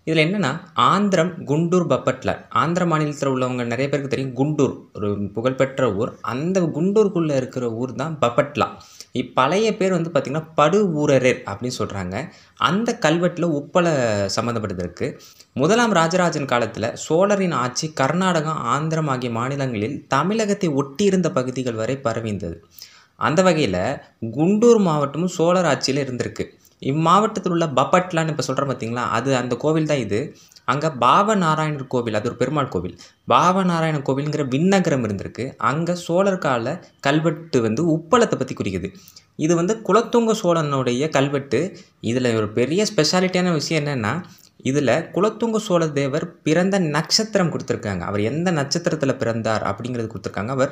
இதில் என்னென்னா ஆந்திரம் குண்டூர் பப்பட்ல ஆந்திர மாநிலத்தில் உள்ளவங்க நிறைய பேருக்கு தெரியும் குண்டூர் ஒரு புகழ்பெற்ற ஊர் அந்த குண்டூருக்குள்ளே இருக்கிற ஊர் தான் பப்பட்லா இப்பழைய பேர் வந்து பார்த்திங்கன்னா படு ஊரரர் அப்படின்னு சொல்கிறாங்க அந்த கல்வெட்டில் உப்பளை சம்மந்தப்பட்டதற்கு முதலாம் ராஜராஜன் காலத்தில் சோழரின் ஆட்சி கர்நாடகம் ஆந்திரம் ஆகிய மாநிலங்களில் தமிழகத்தை ஒட்டியிருந்த பகுதிகள் வரை பரவிந்தது அந்த வகையில் குண்டூர் மாவட்டமும் சோழர் ஆட்சியில் இருந்திருக்கு இம்மாவட்டத்தில் உள்ள பப்பட்லான்னு இப்போ சொல்கிறேன் பார்த்தீங்களா அது அந்த கோவில் தான் இது அங்கே பாவ நாராயணர் கோவில் அது ஒரு பெருமாள் கோவில் பாவ நாராயண கோவில்ங்கிற விண்ணகரம் இருந்திருக்கு அங்கே சோழர் கால கல்வெட்டு வந்து உப்பளத்தை பற்றி குறிக்குது இது வந்து குலத்துங்க சோழனுடைய கல்வெட்டு இதில் ஒரு பெரிய ஸ்பெஷாலிட்டியான விஷயம் என்னென்னா இதில் குலத்துங்க சோழ தேவர் பிறந்த நட்சத்திரம் கொடுத்துருக்காங்க அவர் எந்த நட்சத்திரத்தில் பிறந்தார் அப்படிங்கிறது கொடுத்துருக்காங்க அவர்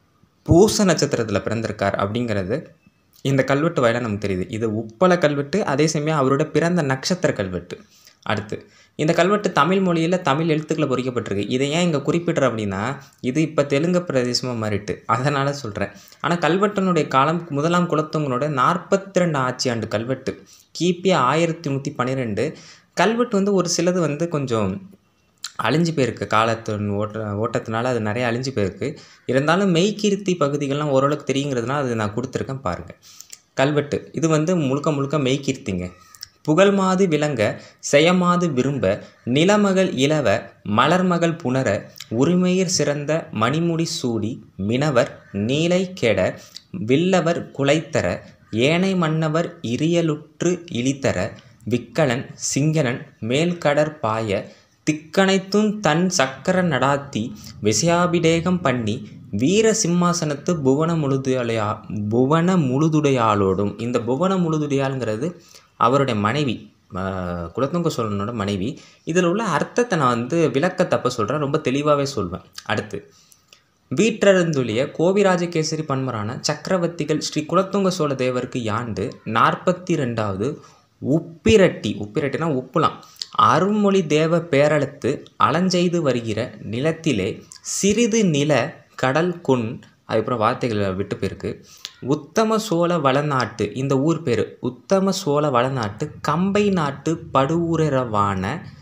பூச நட்சத்திரத்தில் பிறந்திருக்கார் அப்படிங்கிறது இந்த கல்வெட்டு வாயிலாக நமக்கு தெரியுது இது உப்பள கல்வெட்டு அதே சமயம் அவரோட பிறந்த நட்சத்திர கல்வெட்டு அடுத்து இந்த கல்வெட்டு தமிழ் மொழியில் தமிழ் எழுத்துக்களை பொறிக்கப்பட்டிருக்கு இதை ஏன் இங்கே குறிப்பிட்ற அப்படின்னா இது இப்போ தெலுங்கு பிரதேசமாக மாறிட்டு அதனால் சொல்கிறேன் ஆனால் கல்வெட்டனுடைய காலம் முதலாம் குலத்தவங்களோட நாற்பத்தி ரெண்டு ஆட்சி ஆண்டு கல்வெட்டு கிபி ஆயிரத்தி நூற்றி பன்னிரெண்டு கல்வெட்டு வந்து ஒரு சிலது வந்து கொஞ்சம் அழிஞ்சு போயிருக்கு காலத்தின் ஓட்ட ஓட்டத்தினால அது நிறைய அழிஞ்சு போயிருக்கு இருந்தாலும் மெய்கீர்த்தி பகுதிகள்லாம் ஓரளவுக்கு தெரியுங்கிறதுனால அது நான் கொடுத்துருக்கேன் பாருங்கள் கல்வெட்டு இது வந்து முழுக்க முழுக்க மெய்கீர்த்திங்க புகழ்மாது விளங்க செயமாது விரும்ப நிலமகள் இளவ மலர்மகள் புணர உரிமையிற் சிறந்த மணிமுடி சூடி மினவர் நீலை கெட வில்லவர் குலைத்தர ஏனை மன்னவர் இரியலுற்று இழித்தர விக்கலன் சிங்களன் மேல்கடற் பாய திக்கனைத்தும் தன் சக்கர நடாத்தி விசயாபிடேகம் பண்ணி வீர சிம்மாசனத்து புவன முழுதுடையா புவன முழுதுடையாளோடும் இந்த புவன முழுதுடையாளுங்கிறது அவருடைய மனைவி ஆஹ் குலத்துங்க சோழனோட மனைவி இதில் உள்ள அர்த்தத்தை நான் வந்து விளக்கத்தப்ப சொல்கிறேன் ரொம்ப தெளிவாகவே சொல்வேன் அடுத்து வீற்றருந்துளிய கோவிராஜகேசரி பன்மரான சக்கரவர்த்திகள் ஸ்ரீ குலத்துங்க சோழ தேவருக்கு யாண்டு நாற்பத்தி ரெண்டாவது உப்பிரட்டி உப்பிரட்டினா உப்புலாம் அருள்மொழி தேவ பேரளத்து அலஞ்செய்து வருகிற நிலத்திலே சிறிது நில கடல் கொன் அதுக்கப்புறம் வார்த்தைகள் விட்டு போயிருக்கு உத்தம சோழ வளநாட்டு இந்த ஊர் பேர் உத்தம சோழ வளநாட்டு கம்பை நாட்டு படுவூரவான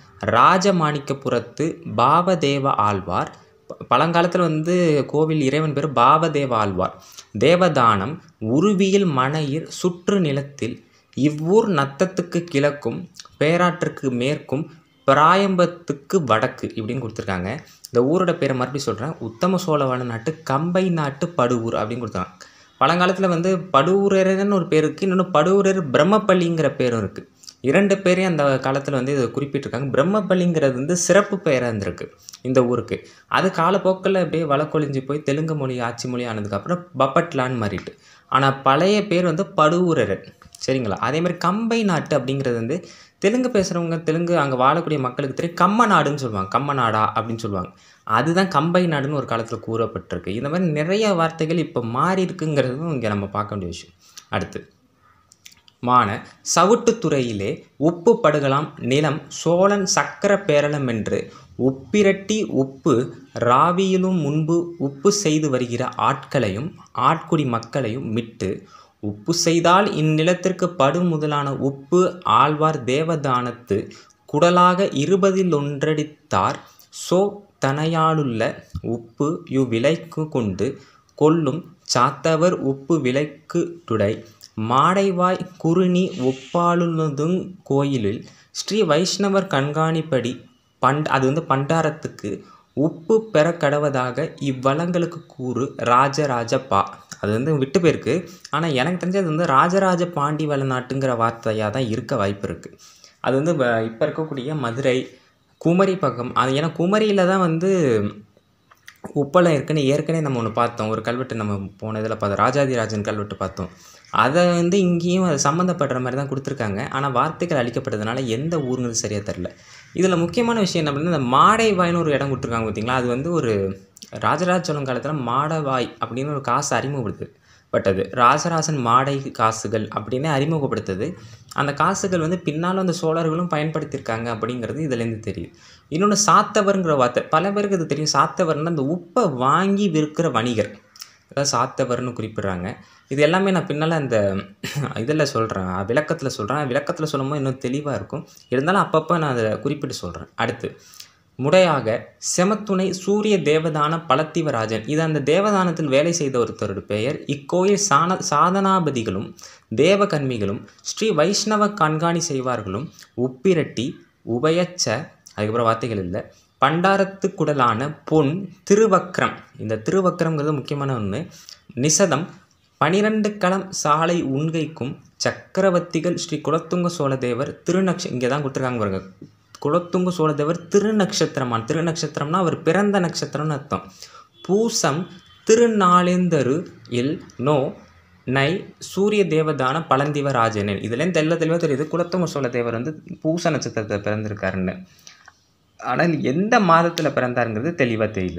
ராஜமாணிக்கபுரத்து பாவதேவ ஆழ்வார் ப- பழங்காலத்தில் வந்து கோவில் இறைவன் பேர் பாவதேவ ஆழ்வார் தேவதானம் உருவியில் மனையிர் சுற்று நிலத்தில் இவ்வூர் நத்தத்துக்கு கிழக்கும் பேராற்றுக்கு மேற்கும் பிராயம்பத்துக்கு வடக்கு இப்படின்னு கொடுத்துருக்காங்க இந்த ஊரோட பேரை மறுபடியும் சொல்கிறேன் உத்தம சோழவள நாட்டு கம்பை நாட்டு படுவூர் அப்படின்னு கொடுத்தாங்க பழங்காலத்தில் வந்து படுவூரர்னு ஒரு பேர் இருக்குது இன்னொன்று படுவூரர் பிரம்மப்பள்ளிங்கிற பேரும் இருக்குது இரண்டு பேரையும் அந்த காலத்தில் வந்து இதை குறிப்பிட்டிருக்காங்க பிரம்மப்பள்ளிங்கிறது வந்து சிறப்பு பெயராக இருந்திருக்கு இந்த ஊருக்கு அது காலப்போக்கில் அப்படியே வழக்கொழிஞ்சு போய் தெலுங்கு மொழி ஆட்சி மொழி ஆனதுக்கப்புறம் பப்பட்லான்னு மாறிட்டு ஆனால் பழைய பேர் வந்து படுவூரர் சரிங்களா அதே மாதிரி கம்பை நாட்டு அப்படிங்கிறது வந்து தெலுங்கு பேசுகிறவங்க தெலுங்கு அங்கே வாழக்கூடிய மக்களுக்கு தெரியும் கம்ம நாடுன்னு சொல்லுவாங்க கம்ம நாடா அப்படின்னு சொல்லுவாங்க அதுதான் கம்பை நாடுன்னு ஒரு காலத்தில் கூறப்பட்டிருக்கு இந்த மாதிரி நிறைய வார்த்தைகள் இப்போ மாறி இருக்குங்கிறதும் இங்கே நம்ம பார்க்க வேண்டிய விஷயம் அடுத்து மான சவுட்டுத்துறையிலே உப்பு படுகலாம் நிலம் சோழன் சக்கர பேரளம் என்று உப்பிரட்டி உப்பு ராவியிலும் முன்பு உப்பு செய்து வருகிற ஆட்களையும் ஆட்குடி மக்களையும் மிட்டு உப்பு செய்தால் இந்நிலத்திற்கு படு முதலான உப்பு ஆழ்வார் தேவதானத்து குடலாக இருபதில் ஒன்றடித்தார் சோ தனையாலுள்ள உப்பு இவ்விலைக்கு கொண்டு கொள்ளும் சாத்தவர் உப்பு விலைக்கு துடை மாடைவாய் குறுநி ஒப்பாளுள்ளதுங் கோயிலில் ஸ்ரீ வைஷ்ணவர் கண்காணிப்படி பண்ட் அது வந்து பண்டாரத்துக்கு உப்பு பெற கடவதாக இவ்வளங்களுக்கு கூறு ராஜராஜ பா அது வந்து விட்டு போயிருக்கு ஆனால் எனக்கு தெரிஞ்சு அது வந்து ராஜராஜ பாண்டி வளநாட்டுங்கிற வார்த்தையாக தான் இருக்க வாய்ப்பு இருக்குது அது வந்து இப்போ இருக்கக்கூடிய மதுரை குமரி பக்கம் அது ஏன்னா குமரியில் தான் வந்து உப்பளம் இருக்குன்னு ஏற்கனவே நம்ம ஒன்று பார்த்தோம் ஒரு கல்வெட்டு நம்ம போன இதில் பார்த்தோம் ராஜாதிராஜன் கல்வெட்டு பார்த்தோம் அதை வந்து இங்கேயும் அது சம்மந்தப்படுற மாதிரி தான் கொடுத்துருக்காங்க ஆனால் வார்த்தைகள் அளிக்கப்பட்டதுனால எந்த ஊருங்கிறது சரியாக தெரில இதில் முக்கியமான விஷயம் என்ன அப்படின்னா இந்த மாடைவாய்னு ஒரு இடம் கொடுத்துருக்காங்க பார்த்தீங்களா அது வந்து ஒரு ராஜராஜ சோழன் காலத்தில் மாடவாய் அப்படின்னு ஒரு காசு அறிமுகப்படுத்து பட்டது ராசராசன் மாடை காசுகள் அப்படின்னு அறிமுகப்படுத்துது அந்த காசுகள் வந்து பின்னால் அந்த சோழர்களும் பயன்படுத்தியிருக்காங்க அப்படிங்கிறது இதுலேருந்து தெரியுது இன்னொன்று சாத்தவர்ங்கிற வார்த்தை பல பேருக்கு இது தெரியும் சாத்தவர்னா அந்த உப்பை வாங்கி விற்கிற வணிகர் அதாவது சாத்தவர்னு குறிப்பிடுறாங்க இது எல்லாமே நான் பின்னால் அந்த இதில் சொல்கிறேன் விளக்கத்தில் சொல்கிறேன் விளக்கத்தில் சொல்லும்போது இன்னும் தெளிவாக இருக்கும் இருந்தாலும் அப்பப்போ நான் அதை குறிப்பிட்டு சொல்கிறேன் அடுத்து முறையாக செமத்துணை சூரிய தேவதான பலத்திவராஜன் இது அந்த தேவதானத்தில் வேலை செய்த ஒருத்தரோட பெயர் இக்கோயில் சான சாதனாபதிகளும் தேவகன்மிகளும் ஸ்ரீ வைஷ்ணவ கண்காணி செய்வார்களும் உப்பிரட்டி உபயச்ச அதுக்கப்புறம் வார்த்தைகள் இல்லை பண்டாரத்து குடலான பொன் திருவக்ரம் இந்த திருவக்ரம்ங்கிறது முக்கியமான ஒன்று நிசதம் பனிரெண்டு களம் சாலை உண்கைக்கும் சக்கரவர்த்திகள் ஸ்ரீ குலத்துங்க சோழதேவர் திருநக்ஷ இங்கே தான் கொடுத்துருக்காங்க பாருங்க குலத்துங்க சோழதேவர் திருநக்ஷத்திரமான் திருநக்ஷத்திரம்னா அவர் பிறந்த நட்சத்திரம்னு அர்த்தம் பூசம் திருநாளேந்தரு இல் நோ நை சூரிய தேவதான பழந்திவராஜனன் இதுலேயும் தெல்ல தெளிவாக தெரியுது குலத்துங்க சோழதேவர் வந்து பூச நட்சத்திரத்தில் பிறந்திருக்காருன்னு ஆனால் எந்த மாதத்தில் பிறந்தாருங்கிறது தெளிவாக தெரியல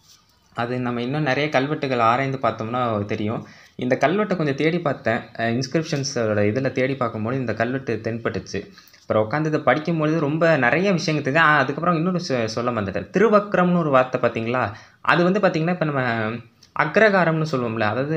அது நம்ம இன்னும் நிறைய கல்வெட்டுகள் ஆராய்ந்து பார்த்தோம்னா தெரியும் இந்த கல்வெட்டை கொஞ்சம் தேடி பார்த்தேன் இன்ஸ்கிரிப்ஷன்ஸோட இதில் தேடி பார்க்கும்போது இந்த கல்வெட்டு தென்பட்டுச்சு அப்புறம் உட்காந்து இதை படிக்கும்பொழுது ரொம்ப நிறைய விஷயங்கள் தெரிஞ்சு ஆ, அதுக்கப்புறம் இன்னொரு சொ- சொல்ல வந்துட்டேன் திருவக்ரம்னு ஒரு வார்த்தை பார்த்தீங்களா அது வந்து பார்த்திங்கன்னா இப்போ நம்ம அக்ரகாரம்னு சொல்லுவோம்ல அதாவது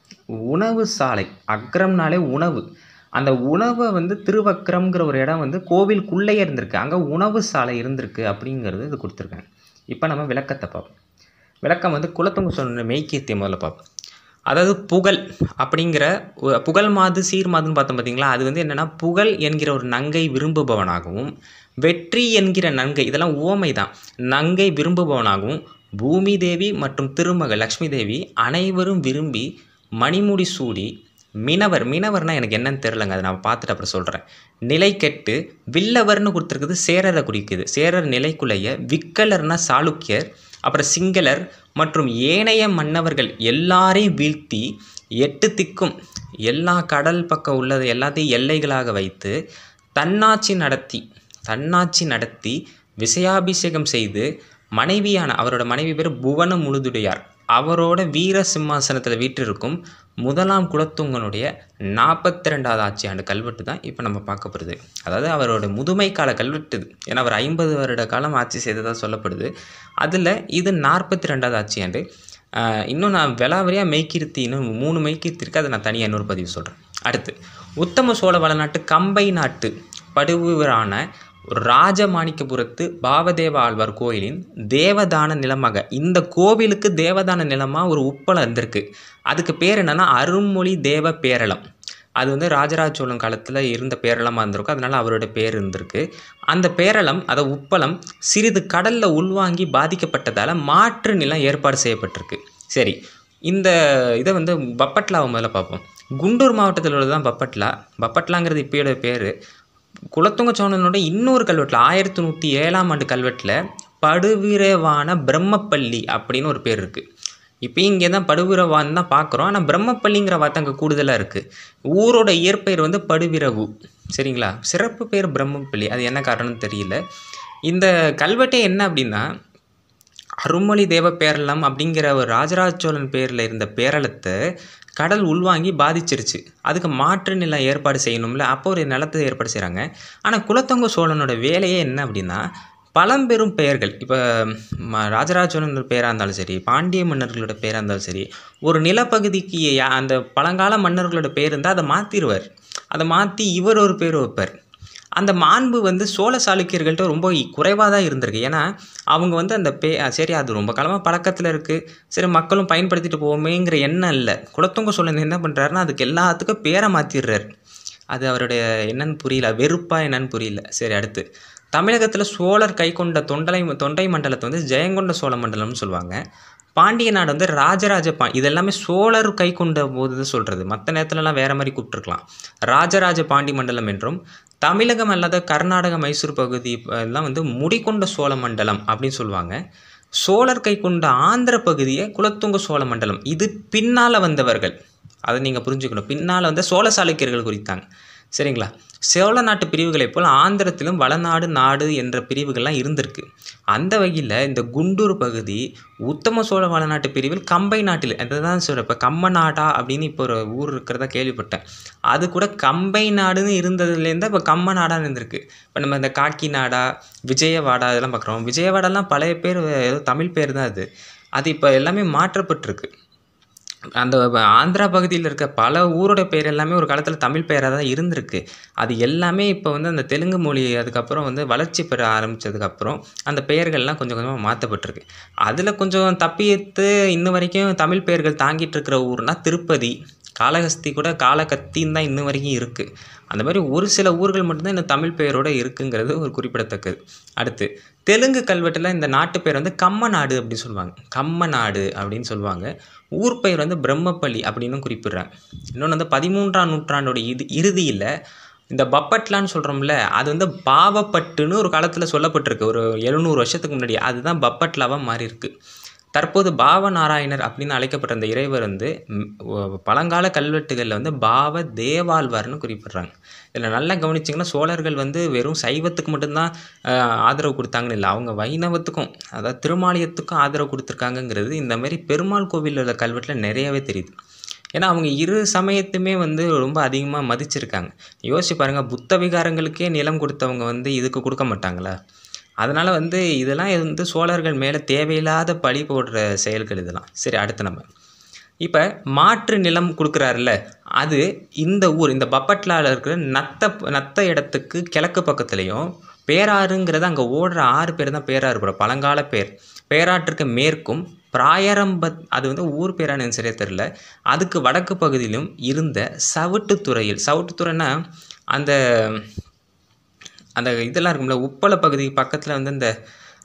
உணவு சாலை அக்ரம்னாலே உணவு அந்த உணவை வந்து திருவக்ரம்ங்கிற ஒரு இடம் வந்து கோவிலுக்குள்ளேயே இருந்திருக்கு அங்கே உணவு சாலை இருந்திருக்கு அப்படிங்கிறது இது கொடுத்துருக்காங்க இப்போ நம்ம விளக்கத்தை பார்ப்போம் விளக்கம் வந்து குலத்துங்க சொன்ன மெய்கீர்த்தியை முதல்ல பார்ப்போம் அதாவது புகழ் அப்படிங்கிற ஒ- புகழ் மாது சீர் மாதுன்னு பார்த்தோம் பார்த்தீங்களா அது வந்து என்னென்னா புகழ் என்கிற ஒரு நங்கை விரும்புபவனாகவும் வெற்றி என்கிற நங்கை இதெல்லாம் ஓமை தான் நங்கை விரும்புபவனாகவும் பூமி தேவி மற்றும் திருமகள் லக்ஷ்மி தேவி அனைவரும் விரும்பி மணிமுடி சூடி மினவர் மினவர்னா எனக்கு என்னன்னு தெரிலங்க அதை நான் பார்த்துட்டு அப்புறம் சொல்கிறேன் நிலை கெட்டு வில்லவர்னு கொடுத்துருக்குது சேரரை குறிக்குது சேரர் நிலைக்குலைய விக்கலர்னா சாளுக்கியர் அப்புறம் சிங்களர் மற்றும் ஏனைய மன்னவர்கள் எல்லாரையும் வீழ்த்தி எட்டு திக்கும் எல்லா கடல் பக்கம் உள்ளது எல்லாத்தையும் எல்லைகளாக வைத்து தன்னாட்சி நடத்தி தன்னாட்சி நடத்தி விசயாபிஷேகம் செய்து மனைவியான அவரோட மனைவி பேர் புவன முழுதுடையார் அவரோட வீர சிம்மாசனத்தில் வீற்றிருக்கும் முதலாம் குலத்துங்கனுடைய நாற்பத்தி ரெண்டாவது ஆட்சி ஆண்டு கல்வெட்டு தான் இப்போ நம்ம பார்க்க போகிறது அதாவது அவரோட முதுமை கால கல்வெட்டு இது ஏன்னா அவர் ஐம்பது வருட காலம் ஆட்சி செய்ததாக சொல்லப்படுது அதில் இது நாற்பத்தி ரெண்டாவது ஆட்சி ஆண்டு ஆஹ் இன்னும் நான் விலாவரியாக மெய்கீர்த்தி இன்னும் மூணு மெய்கீர்த்தி இருக்குது அதை நான் தனியாக இன்னொரு பதிவு சொல்கிறேன் அடுத்து உத்தம சோழ வளநாட்டு கம்பை நாட்டு படுவுவரான ராஜமாணிக்கபுரத்து பாவதேவ ஆழ்வார் கோயிலின் தேவதான நிலமாக இந்த கோவிலுக்கு தேவதான நிலமாக ஒரு உப்பளம் இருந்திருக்கு அதுக்கு பேர் என்னன்னா அருண்மொழி தேவ பேரளம் அது வந்து ராஜராஜ சோழன் காலத்தில் இருந்த பேரளமாக இருந்திருக்கும் அதனால அவரோட பேர் இருந்திருக்கு அந்த பேரளம் அதை உப்பளம் சிறிது கடலில் உள்வாங்கி பாதிக்கப்பட்டதால் மாற்று நிலம் ஏற்பாடு செய்யப்பட்டிருக்கு சரி இந்த இதை வந்து பப்பட்லாவை முதல்ல பார்ப்போம் குண்டூர் மாவட்டத்தில் உள்ளது தான் பப்பட்லா பப்பட்லாங்கிறது இப்போயோட பேர் குலத்துங்க சோழனோட இன்னொரு கல்வெட்டில் ஆயிரத்தி நூற்றி ஏழாம் ஆண்டு கல்வெட்டில் படுவிரவான பிரம்மப்பள்ளி அப்படின்னு ஒரு பேர் இருக்குது இப்போயும் இங்கே தான் படுவிரவான் தான் பார்க்குறோம் ஆனால் பிரம்மப்பள்ளிங்கிற வார்த்தை அங்கே கூடுதலாக இருக்குது ஊரோட இயற்பெயர் வந்து படுவிரவு சரிங்களா சிறப்பு பேர் பிரம்மப்பள்ளி அது என்ன காரணம்னு தெரியல இந்த கல்வெட்டே என்ன அப்படின்னா அருள்மொழி தேவ பேரளம் அப்படிங்கிற ஒரு ராஜராஜ சோழன் பேரில் இருந்த பேரளத்தை கடல் உள்வாங்கி பாதிச்சிருச்சு அதுக்கு மாற்று நிலம் ஏற்பாடு செய்யணும்ல அப்போ ஒரு நிலத்தை ஏற்பாடு செய்கிறாங்க ஆனால் குலத்தொங்க சோழனோட வேலையே என்ன அப்படின்னா பழம்பெரும் பெயர்கள் இப்போ ராஜராஜ சோழனோட பேராக இருந்தாலும் சரி பாண்டிய மன்னர்களோட பேராக இருந்தாலும் சரி ஒரு நிலப்பகுதிக்கு யா- அந்த பழங்கால மன்னர்களோட பேர் இருந்தால் அதை மாற்றிடுவார் அதை மாற்றி இவர் ஒரு பேர் வைப்பார் அந்த மாண்பு வந்து சோழ சாளுக்கியர்கள்ட்ட ரொம்ப குறைவாக தான் இருந்திருக்கு ஏன்னா அவங்க வந்து அந்த பே அஹ் சரி அது ரொம்ப காலமாக பழக்கத்தில் இருக்குது சரி மக்களும் பயன்படுத்திட்டு போவோமேங்கிற எண்ணம் இல்லை குலத்துங்க சோழன் என்ன பண்ணுறாருன்னா அதுக்கு எல்லாத்துக்கும் பேரை மாற்றிடுறாரு அது அவருடைய என்னன்னு புரியல வெறுப்பா என்னன்னு புரியல சரி அடுத்து தமிழகத்தில் சோழர் கை கொண்ட தொண்டலை தொண்டை மண்டலத்தை வந்து ஜெயங்கொண்ட சோழ மண்டலம்னு சொல்லுவாங்க பாண்டிய நாடு வந்து ராஜராஜ பா இது எல்லாமே சோழர் கை கொண்ட போது சொல்கிறது மற்ற நேரத்துலலாம் வேற மாதிரி கூப்பிட்டுருக்கலாம் ராஜராஜ பாண்டி மண்டலம் என்றும் தமிழகம் அல்லாத கர்நாடக மைசூர் பகுதி எல்லாம் வந்து முடிகொண்ட சோழ மண்டலம் அப்படின்னு சொல்லுவாங்க சோழர் கை கொண்ட ஆந்திர பகுதியை குலத்துங்க சோழ மண்டலம் இது பின்னால் வந்தவர்கள் அதை நீங்கள் புரிஞ்சுக்கணும் பின்னால் வந்து சோழ சாளுக்கியர்கள் குறித்தாங்க சரிங்களா சோழ நாட்டு பிரிவுகளைப் போல் ஆந்திரத்திலும் வளநாடு நாடு என்ற பிரிவுகள்லாம் இருந்திருக்கு அந்த வகையில் இந்த குண்டூர் பகுதி உத்தம சோழ வளநாட்டு பிரிவில் கம்பை நாட்டில் அதுதான் சொல்கிறேன் இப்போ கம்ம நாடா அப்படின்னு இப்போ ஒரு ஊர் இருக்கிறதா கேள்விப்பட்டேன் அது கூட கம்பை நாடுன்னு இருந்ததுலேருந்து இப்போ கம்ம நாடான்னு இருந்திருக்கு இப்போ நம்ம இந்த காக்கி நாடா விஜயவாடா இதெல்லாம் பார்க்குறோம் விஜயவாடாலாம் பழைய பேர் ஏதோ தமிழ் பேர் தான் அது அது இப்போ எல்லாமே மாற்றப்பட்டிருக்கு அந்த ஆந்திரா பகுதியில் இருக்க பல ஊரோட பேர் எல்லாமே ஒரு காலத்தில் தமிழ் பெயராக தான் இருந்திருக்கு அது எல்லாமே இப்போ வந்து அந்த தெலுங்கு மொழி அதுக்கப்புறம் வந்து வளர்ச்சி பெற ஆரம்பித்ததுக்கப்புறம் அந்த பெயர்கள்லாம் கொஞ்சம் கொஞ்சமாக மாற்றப்பட்டிருக்கு அதில் கொஞ்சம் தப்பித்து இன்ன வரைக்கும் தமிழ் பெயர்கள் தாங்கிட்டு இருக்கிற ஊர்னா திருப்பதி காளஹஸ்தி கூட காளகத்தின்னு தான் இன்ன வரைக்கும் இருக்குது அந்த மாதிரி ஒரு சில ஊர்கள் மட்டும்தான் இந்த தமிழ் பெயரோட இருக்குங்கிறது ஒரு குறிப்பிடத்தக்கது அடுத்து தெலுங்கு கல்வெட்டில் இந்த நாட்டு பேர் வந்து கம்மநாடு அப்படின்னு சொல்லுவாங்க கம்மநாடு அப்படின்னு சொல்லுவாங்க ஊர் பெயர் வந்து பிரம்மப்பள்ளி அப்படின்னு குறிப்பிடுறாங்க இன்னொன்று வந்து பதிமூன்றாம் நூற்றாண்டோட இது இறுதியில் இந்த பப்பட்லான்னு சொல்கிறோம்ல அது வந்து பாவப்பட்டுன்னு ஒரு காலத்தில் சொல்லப்பட்டிருக்கு ஒரு எழுநூறு வருஷத்துக்கு முன்னாடி அதுதான் பப்பட்லாவாக மாறி இருக்கு தற்போது பாவநாராயணர் அப்படின்னு அழைக்கப்பட்ட அந்த இறைவர் வந்து ம், ஒ- பழங்கால கல்வெட்டுகளில் வந்து பாவ தேவாழ்வார்னு குறிப்பிடுறாங்க இதில் நல்லா கவனிச்சிங்கன்னா சோழர்கள் வந்து வெறும் சைவத்துக்கு மட்டும்தான் ஆஹ், ஆதரவு கொடுத்தாங்கன்னு இல்லை அவங்க வைணவத்துக்கும் அதாவது திருமாலயத்துக்கும் ஆதரவு கொடுத்துருக்காங்கங்கிறது இந்த மாதிரி பெருமாள் கோவில் உள்ள கல்வெட்டில் நிறையவே தெரியுது ஏன்னா அவங்க இரு சமயத்துமே வந்து ரொம்ப அதிகமாக மதிச்சிருக்காங்க யோசிச்சு பாருங்கள் புத்த விகாரங்களுக்கே நிலம் கொடுத்தவங்க வந்து இதுக்கு கொடுக்க மாட்டாங்களா அதனால் வந்து இதெல்லாம் வந்து சோழர்கள் மேலே தேவையில்லாத பழி போடுற செயல்கள் இதெல்லாம் சரி அடுத்து நம்ம இப்போ மாற்று நிலம் கொடுக்குறாருல்ல அது இந்த ஊர் இந்த பப்பட்லாவில் இருக்கிற நத்த நத்த இடத்துக்கு கிழக்கு பக்கத்துலேயும் பேராறுங்கிறது அங்கே ஓடுற ஆறு பேர் தான் பேராறு கூட பழங்கால பேர் பேராற்றுக்கு மேற்கும் பிராயரம்பத் அது வந்து ஊர் பேரானு எனக்கு சரியா தெரில அதுக்கு வடக்கு பகுதியிலும் இருந்த சவுட்டுத்துறையில் சவுட்டுத்துறைன்னா அந்த அந்த இதெல்லாம் இருக்கும்ல உப்பள பகுதி பக்கத்தில் வந்து இந்த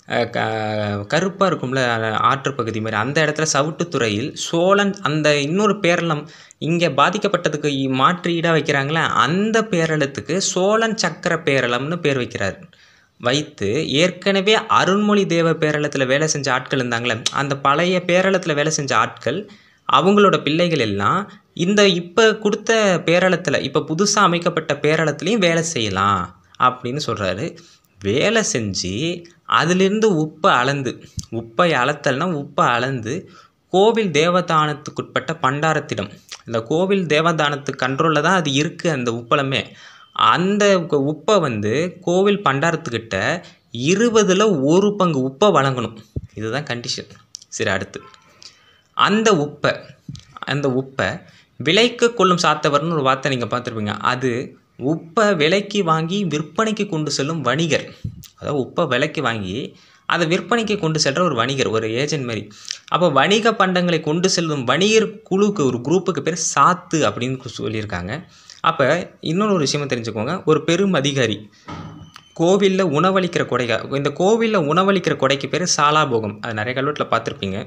கருப்பாக இருக்கும்ல அஹ், ஆற்று பகுதி மாதிரி அந்த இடத்துல சவுட்டுத்துறையில் சோழன் அந்த இன்னொரு பேரளம் இங்கே பாதிக்கப்பட்டதுக்கு இ- மாற்று ஈடாக வைக்கிறாங்களே அந்த பேரளத்துக்கு சோழன் சக்கர பேரளம்னு பேர் வைக்கிறார் வைத்து ஏற்கனவே அருண்மொழி தேவ பேரளத்தில் வேலை செஞ்ச ஆட்கள் இருந்தாங்களே அந்த பழைய பேரளத்தில் வேலை செஞ்ச ஆட்கள் அவங்களோட பிள்ளைகள் எல்லாம் இந்த இப்போ கொடுத்த பேரளத்தில் இப்போ புதுசாக அமைக்கப்பட்ட பேரளத்துலேயும் வேலை செய்யலாம் அப்படின்னு சொல்கிறாரு வேலை செஞ்சு அதிலிருந்து உப்பை அளந்து உப்பை அளத்தல்னா உப்பை அளந்து கோவில் தேவதானத்துக்குட்பட்ட பண்டாரத்திடம் இந்த கோவில் தேவதானத்து கண்ட்ரோலில் தான் அது இருக்குது அந்த உப்பளமே அந்த கு- உப்பை வந்து கோவில் பண்டாரத்துக்கிட்ட இருபதில் ஒரு பங்கு உப்பை வழங்கணும் இதுதான் கண்டிஷன் சரி அடுத்து அந்த உப்பை அந்த உப்பை விலைக்கு கொள்ளும் சாத்தவர்னு ஒரு வார்த்தை நீங்கள் பார்த்துருப்பீங்க அது உப்பை விலைக்கு வாங்கி விற்பனைக்கு கொண்டு செல்லும் வணிகர் அதாவது உப்பை விலைக்கு வாங்கி அதை விற்பனைக்கு கொண்டு செல்கிற ஒரு வணிகர் ஒரு ஏஜென்ட் மாதிரி அப்போ வணிக பண்டங்களை கொண்டு செல்லும் வணிகர் குழுக்கு ஒரு குரூப்புக்கு பேர் சாத்து அப்படின்னு சொல்லியிருக்காங்க அப்போ இன்னொரு ஒரு விஷயமா தெரிஞ்சுக்கோங்க ஒரு பெரும் அதிகாரி கோவிலில் உணவளிக்கிற கொடைகா இந்த கோவிலில் உணவளிக்கிற கொடைக்கு பேர் சாலாபோகம் அது நிறைய கல்வெட்டில் பார்த்துருப்பீங்க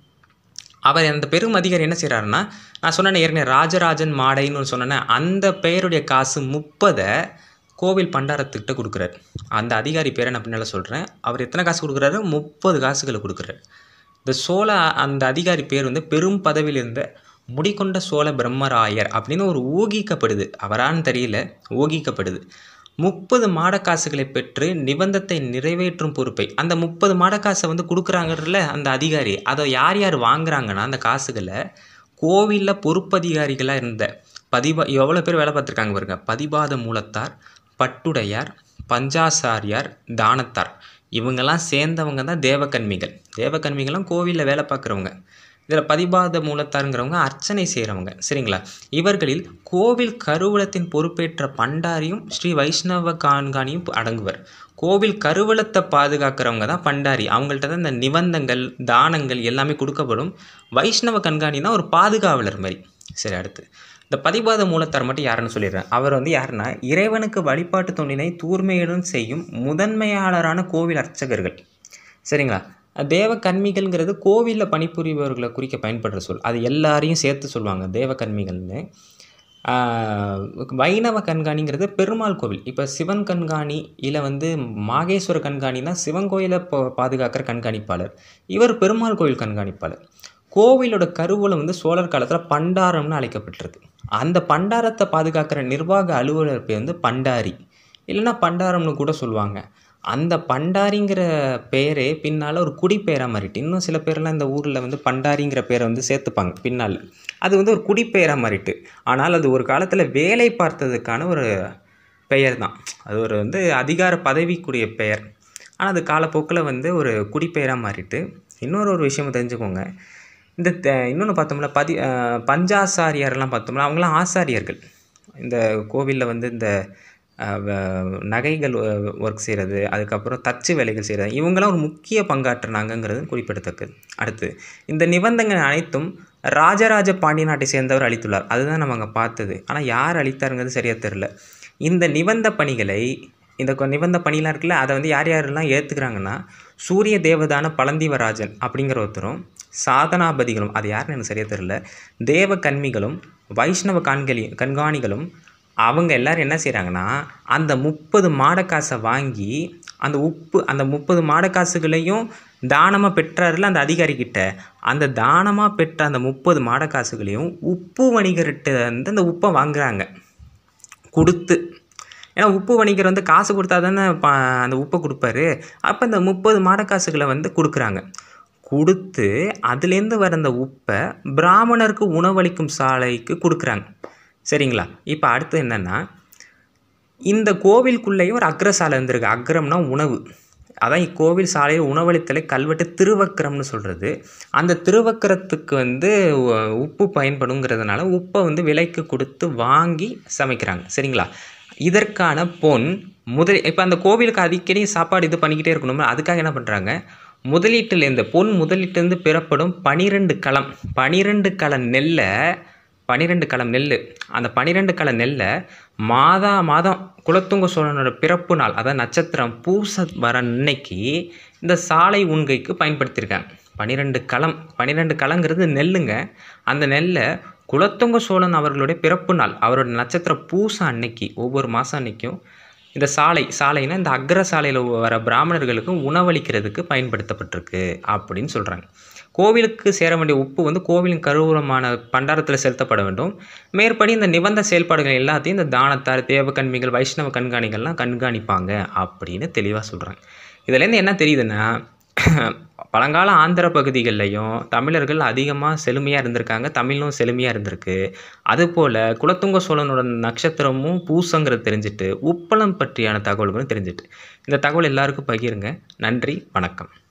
அவர் அந்த பெரும் அதிகாரி என்ன செய்கிறாருன்னா நான் சொன்னேன் ஏற்கனவே ராஜராஜன் மாடைன்னு சொன்னேன் அந்த பெயருடைய காசு முப்பதை கோவில் பண்டாரத்துக்கிட்ட கொடுக்குறாரு அந்த அதிகாரி பேரை நான் பின்னால் சொல்கிறேன் அவர் எத்தனை காசு கொடுக்குறாரு முப்பது காசுகளை கொடுக்குறாரு இந்த சோழ அந்த அதிகாரி பேர் வந்து பெரும் பதவியில் இருந்த முடிகொண்ட சோழ பிரம்மராயர் அப்படின்னு ஒரு ஊகிக்கப்படுது அவரான்னு தெரியல ஊகிக்கப்படுது முப்பது மாடக்காசுகளை பெற்று நிபந்தத்தை நிறைவேற்றும் பொறுப்பை அந்த முப்பது மாடக்காசை வந்து கொடுக்குறாங்கல்ல அந்த அதிகாரி அதை யார் யார் வாங்குறாங்கன்னா அந்த காசுகளை கோவிலில் பொறுப்பதிகாரிகளாக இருந்த பதிபா எவ்வளோ பேர் வேலை பார்த்துருக்காங்க பாருங்க பதிபாத மூலத்தார் பட்டுடையார் பஞ்சாசாரியார் தானத்தார் இவங்கெல்லாம் சேர்ந்தவங்க தான் தேவக்கன்மிகள் தேவக்கன்மிகள்லாம் கோவிலில் வேலை பார்க்குறவங்க இதில் பதிபாத மூலத்தாருங்கிறவங்க அர்ச்சனை செய்கிறவங்க சரிங்களா இவர்களில் கோவில் கருவூலத்தின் பொறுப்பேற்ற பண்டாரியும் ஸ்ரீ வைஷ்ணவ கான்காணியும் அடங்குவர் கோவில் கருவூலத்தை பாதுகாக்கிறவங்க தான் பண்டாரி அவங்கள்ட்ட தான் இந்த நிபந்தங்கள் தானங்கள் எல்லாமே கொடுக்கப்படும் வைஷ்ணவ கண்காணினா ஒரு பாதுகாவலர் மாதிரி சரி அடுத்து இந்த பதிபாத மூலத்தார் மட்டும் யாருன்னு சொல்லிடுறேன் அவர் வந்து யாருன்னா இறைவனுக்கு வழிபாட்டு தொண்டினை தூய்மையுடன் செய்யும் முதன்மையாளரான கோவில் அர்ச்சகர்கள் சரிங்களா தேவ கன்மிகள்ங்கிறது கோவிலில் பணிபுரிபவர்களை குறிக்க பயன்படுற சொல் அது எல்லாரையும் சேர்த்து சொல்லுவாங்க தேவ கன்மிகள்னு ஆஹ் வைணவ கண்காணிங்கிறது பெருமாள் கோவில் இப்போ சிவன் கண்காணி இல்லை வந்து மாகேஸ்வர கண்காணினா சிவன் கோயிலை பா- பாதுகாக்கிற கண்காணிப்பாளர் இவர் பெருமாள் கோவில் கண்காணிப்பாளர் கோவிலோட கருவூலம் வந்து சோழர் காலத்தில் பண்டாரம்னு அழைக்கப்பட்டிருக்கு அந்த பண்டாரத்தை பாதுகாக்கிற நிர்வாக அலுவலர் பேர் வந்து பண்டாரி இல்லைன்னா பண்டாரம்னு கூட சொல்லுவாங்க அந்த பண்டாரிங்கிற பேரே பின்னால் ஒரு குடிப்பெயராக மாறிட்டு இன்னும் சில பேர்லாம் இந்த ஊரில் வந்து பண்டாரிங்கிற பேரை வந்து சேர்த்துப்பாங்க பின்னால் அது வந்து ஒரு குடிப்பெயராக மாறிட்டு ஆனால் அது ஒரு காலத்தில் வேலை பார்த்ததுக்கான ஒரு பெயர் தான் அது ஒரு வந்து அதிகார பதவிக்குரிய பெயர் ஆனால் அது காலப்போக்கில் வந்து ஒரு குடிப்பெயராக மாறிட்டு இன்னொரு ஒரு விஷயம் தெரிஞ்சுக்கோங்க இந்த இன்னொன்று பார்த்தோம்னா பதி அஹ், பஞ்சாசாரியாரெல்லாம் பார்த்தோம்னா அவங்களாம் ஆசாரியர்கள் இந்த கோவிலில் வந்து இந்த அஹ், வ- நகைகள் ஒர்க் செய்கிறது அதுக்கப்புறம் தச்சு வேலைகள் செய்கிறது இவங்களாம் ஒரு முக்கிய பங்காற்றினாங்கங்கிறது குறிப்பிடத்தக்கது அடுத்து இந்த நிபந்தங்கள் அனைத்தும் ராஜராஜ பாண்டிய நாட்டை சேர்ந்தவர் அளித்துள்ளார் அதுதான் நம்ம அங்கே பார்த்தது ஆனால் யார் அளித்தாருங்கிறது சரியாக தெரில இந்த நிபந்த பணிகளை இந்த கொ- நிபந்த பணிலாம் இருக்குல்ல அதை வந்து யார் யாரெல்லாம் ஏற்றுக்கிறாங்கன்னா சூரிய தேவதான பழந்தீவராஜன் அப்படிங்கிற ஒருத்தரும் சாதனாபதிகளும் அது யாருன்னு எனக்கு சரியாக தெரில தேவ கன்மிகளும் வைஷ்ணவ காண்களி கண்காணிகளும் அவங்க எல்லாரும் என்ன செய்கிறாங்கன்னா அந்த முப்பது மாடக்காசை வாங்கி அந்த உப்பு அந்த முப்பது மாடக்காசுகளையும் தானமாக பெற்றாருல அந்த அதிகாரிக்கிட்ட அந்த தானமாக பெற்ற அந்த முப்பது மாடக்காசுகளையும் உப்பு வணிகர்கிட்ட வந்து அந்த உப்பை வாங்குறாங்க கொடுத்து ஏன்னா உப்பு வணிகர் வந்து காசு கொடுத்தா தானே ப- அந்த உப்பை கொடுப்பாரு அப்போ இந்த முப்பது மாடக்காசுகளை வந்து கொடுக்குறாங்க கொடுத்து அதுலேருந்து வர அந்த உப்பை பிராமணருக்கு உணவளிக்கும் சாலைக்கு கொடுக்குறாங்க சரிங்களா இப்போ அடுத்து என்னென்னா இந்த கோவிலுக்குள்ளேயும் ஒரு அக்ரசாலை இருந்திருக்கு அக்ரம்னா உணவு அதான் இக்கோவில் சாலையில் உணவளித்தலை கல்வெட்டு திருவக்கரம்னு சொல்கிறது அந்த திருவக்கரத்துக்கு வந்து உ- உப்பு பயன்படுங்கிறதுனால உப்பை வந்து விலைக்கு கொடுத்து வாங்கி சமைக்கிறாங்க சரிங்களா இதற்கான பொன் முதல் இப்போ அந்த கோவிலுக்கு அடிக்கடி சாப்பாடு இது பண்ணிக்கிட்டே இருக்கணுமா அதுக்காக என்ன பண்ணுறாங்க முதலீட்டுலேருந்து பொன் முதலீட்டுலேருந்து பெறப்படும் பனிரெண்டு களம் பனிரெண்டு களம் நெல்லை பனிரெண்டு களம் நெல் அந்த பனிரெண்டு களம் நெல்லை மாதா மாதம் குலத்துங்க சோழனோட பிறப்பு நாள் அதாவது நட்சத்திரம் பூச வர அன்னைக்கு இந்த சாலை உண்கைக்கு பயன்படுத்தியிருக்காங்க பனிரெண்டு களம் பன்னிரெண்டு களங்கிறது நெல்லுங்க அந்த நெல்லை குலத்துங்க சோழன் அவர்களுடைய பிறப்பு நாள் அவரோட நட்சத்திர பூச அன்னைக்கு ஒவ்வொரு மாதம் அன்னைக்கும் இந்த சாலை சாலைனா இந்த அக்ர சாலையில் வர பிராமணர்களுக்கு உணவளிக்கிறதுக்கு பயன்படுத்தப்பட்டிருக்கு அப்படின்னு சொல்கிறாங்க கோவிலுக்கு சேர வேண்டிய உப்பு வந்து கோவிலின் கருவூலமான பண்டாரத்தில் செலுத்தப்பட வேண்டும் மேற்படி இந்த நிபந்த செயல்பாடுகள் எல்லாத்தையும் இந்த தானத்தார் தேவகன்மிகள் வைஷ்ணவ கண்காணிகள்லாம் கண்காணிப்பாங்க அப்படின்னு தெளிவாக சொல்கிறாங்க இதுலேருந்து என்ன தெரியுதுன்னா பழங்கால ஆந்திர பகுதிகள்லையும் தமிழர்கள் அதிகமாக செழுமையாக இருந்திருக்காங்க தமிழும் செழுமையாக இருந்திருக்கு அதுபோல் குலத்துங்க சோழனோட நட்சத்திரமும் பூசங்கிறது தெரிஞ்சுட்டு உப்பளம் பற்றியான தகவல்களும் தெரிஞ்சுட்டு இந்த தகவல் எல்லாருக்கும் பகிருங்க நன்றி வணக்கம்